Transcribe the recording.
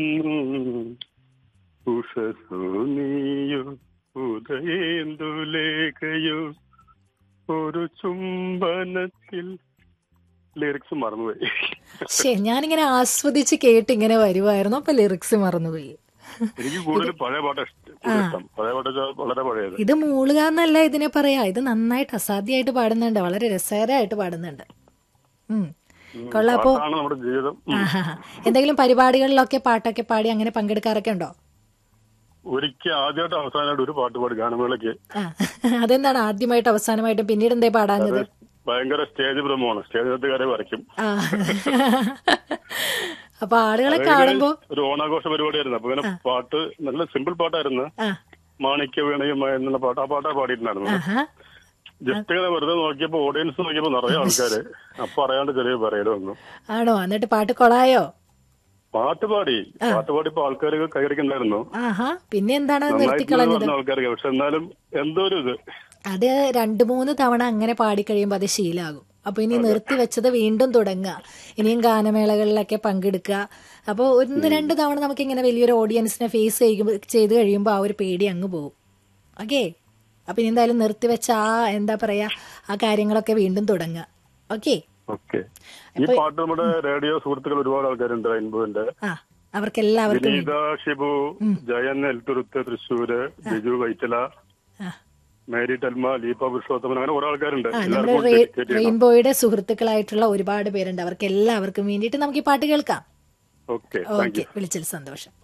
ഉഷസു നീയോ ഉദയേന്ദുലേഖയോ ഒരു ചുംബനത്തിൽ ലിറിക്സ് മറന്നുപോയി ശേ ഞാനിങ്ങനെ ആസ്വദിച്ച് കേട്ട് ഇങ്ങനെ വരുമായിരുന്നു അപ്പൊ ലിറിക്സ് മറന്നുപോയി എനിക്ക് കൂടുതൽ പഴയ പാട്ട് ഇഷ്ടം പഴയ പാട്ട് വെച്ചാൽ വളരെ പഴയത് ഇത് മൂളുക എന്നല്ല ഇതിനെ പറയാ ഇത് നന്നായിട്ട് അസാധ്യമായിട്ട് പാടുന്നുണ്ട് വളരെ രസകരമായിട്ട് പാടുന്നുണ്ട് ഉം. കൊള്ളാം അപ്പോ പാട്ടാണ് നമ്മുടെ ജീവിതം ഉം. ആഹാ. എന്തെങ്കിലും പരിപാടികളിലൊക്കെ പാട്ടൊക്കെ പാടി അങ്ങനെ പങ്കെടുക്കാറൊക്കെ ഉണ്ടോ ഒരിക്കൽ ആദ്യമായിട്ട് അവസാനമായിട്ട് ഒരു പാട്ട് പാടി ഗാനമേളയ്ക്ക് ആ അതെന്താണ് ആദ്യമായിട്ട് അവസാനമായിട്ടും പിന്നീട് എന്തേ പാടാഞ്ഞത് ഭയങ്കര സ്റ്റേജ് ഭ്രമമാണ് സ്റ്റേജിനകത്ത് കയറി വരയ്ക്കും ആ അപ്പൊ ആളുകളെ കാണുമ്പോ ഒരു ഓണാഘോഷ പരിപാടിയായിരുന്നു അപ്പൊ ഇങ്ങനെ പാട്ട് നല്ല സിമ്പിൾ പാട്ടായിരുന്നു ആ മാണിക്യ വീണയുമായ എന്നുള്ള പാട്ട് ആ പാട്ടാ പാടിയിട്ടുണ്ടായിരുന്നു ആഹാ ജസ്റ്റ് ഇങ്ങനെ വെറുതെ നോക്കിയപ്പോ ഓഡിയൻസ് നോക്കിയപ്പോ നിറയെ ആൾക്കാര് അപ്പൊ അറിയാണ്ട് ചെറിയ പറയലോ ഒന്നും ആണോ എന്നിട്ട് പാട്ട് കൊളായോ പാട്ട് പാടി പാട്ട് പാടിയപ്പോ ആൾക്കാർ കൈയടിക്കുന്നുണ്ടായിരുന്നു ആഹാ പിന്നെ എന്താണ് അത് നന്നായിട്ട് നിർത്തിക്കളഞ്ഞത് പറഞ്ഞ ആൾക്കാർക്ക് പക്ഷെ എന്നാലും എന്തോ ഒരു ഇത് അത് രണ്ടു മൂന്ന് തവണ അങ്ങനെ പാടിക്കഴിയുമ്പോൾ അത് ശീലാകും അപ്പൊ ഇനി നിർത്തി വെച്ചത് വീണ്ടും തുടങ്ങുക ഇനിയും ഗാനമേളകളിലൊക്കെ പങ്കെടുക്കുക അപ്പോൾ ഒന്ന് രണ്ട് തവണ നമുക്ക് ഇങ്ങനെ വലിയൊരു ഓഡിയൻസിനെ ഫേസ് ചെയ്യുമ്പോൾ ചെയ്ത് കഴിയുമ്പോൾ ആ ഒരു പേടി അങ്ങ് പോകും ഓക്കെ അപ്പൊ ഇനി എന്തായാലും നിർത്തി വെച്ച ആ എന്താ പറയാ ആ കാര്യങ്ങളൊക്കെ വീണ്ടും തുടങ്ങുക ഓക്കെ ഓക്കെ ഈ പാട്ട് നമ്മുടെ റേഡിയോ സുഹൃത്തുക്കൾ ഒരുപാട് ആൾക്കാരുണ്ട് റെയിൻബോന്റെ ആ അവർക്കെല്ലാവർക്കും വിനീത ഷിബു ജയൻ എൽത്തുരുത്ത് തൃശ്ശൂര് ബിജു വൈറ്റല ആ മേരി ടെൽമ ലീപ പുരുഷോത്തമൻ അങ്ങനെ കുറെ ആൾക്കാരുണ്ട് ആ നമ്മുടെ എല്ലാവർക്കും റേ- dedicate ചെയ്യണം റെയിൻബോയുടെ സുഹൃത്തുക്കളായിട്ടുള്ള ഒരുപാട് പേരുണ്ട് അവർക്ക് എല്ലാവർക്കും വേണ്ടിയിട്ട് നമുക്ക് ഈ പാട്ട് കേൾക്കാം ഓക്കെ താങ്ക് യു ഓക്കെ വിളിച്ചതിൽ സന്തോഷം